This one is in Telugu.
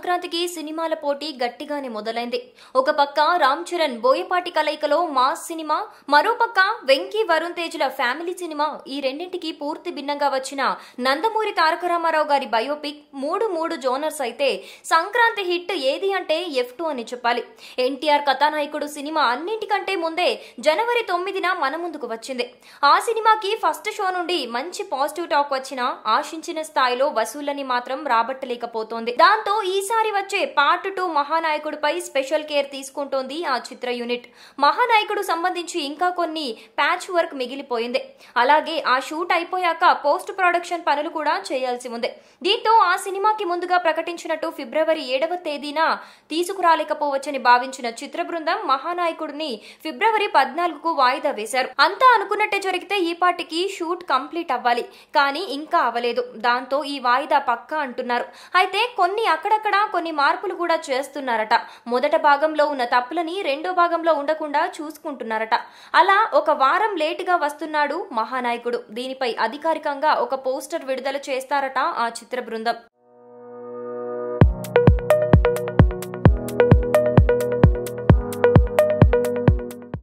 సంక్రాంతికి సినిమాల పోటీ గట్టిగానే మొదలైంది ఒక పక్క రామ్ చరణ్ బోయపాటి కలయికలో మాస్ సినిమా మరోపక్క వెంకీ వరుణ్ తేజ్ల ఫ్యామిలీ సినిమా ఈ రెండింటికి పూర్తి భిన్నంగా వచ్చిన నందమూరి తారక రామారావు గారి బయోపిక్ మూడు మూడు జోనర్స్ అయితే సంక్రాంతి హిట్ ఏది అంటే ఎఫ్ టూ అని చెప్పాలి ఎన్టీఆర్ కథానాయకుడు సినిమా అన్నింటికంటే ముందే జనవరి తొమ్మిదిన మన ముందుకు వచ్చింది ఆ సినిమాకి ఫస్ట్ షో నుండి మంచి పాజిటివ్ టాక్ వచ్చినా ఆశించిన స్థాయిలో వసూళ్లని మాత్రం రాబట్టలేకపోతోంది దాంతో ఈసారి వచ్చే పార్ట్ టూ మహానాయకుడిపై స్పెషల్ కేర్ తీసుకుంటోంది ఆ చిత్ర యూనిట్ మహానాయకుడు సంబంధించి ఇంకా కొన్ని ప్యాచ్ వర్క్ మిగిలిపోయింది అలాగే ఆ షూట్ అయిపోయాక పోస్ట్ ప్రొడక్షన్ పనులు కూడా చేయాల్సి ఉంది దీంతో ఆ సినిమాకి ముందుగా ప్రకటించినట్టు ఫిబ్రవరి ఏడవ తేదీన తీసుకురాలేకపోవచ్చని భావించిన చిత్ర బృందం మహానాయకుడిని ఫిబ్రవరి పద్నాలుగుకు వాయిదా వేశారు అంతా అనుకున్నట్టే జరిగితే ఈ పాటికి షూట్ కంప్లీట్ అవ్వాలి కానీ ఇంకా అవ్వలేదు దాంతో ఈ వాయిదా పక్కా అంటున్నారు అయితే కొన్ని అక్కడక్కడ కొన్ని మార్పులు కూడా చేస్తున్నారట మొదట భాగంలో ఉన్న తప్పులని రెండో భాగంలో ఉండకుండా చూసుకుంటున్నారట అలా ఒక వారం లేటుగా వస్తున్నాడు మహానాయకుడు దీనిపై అధికారికంగా ఒక పోస్టర్ విడుదల చేస్తారట ఆ చిత్ర బృందం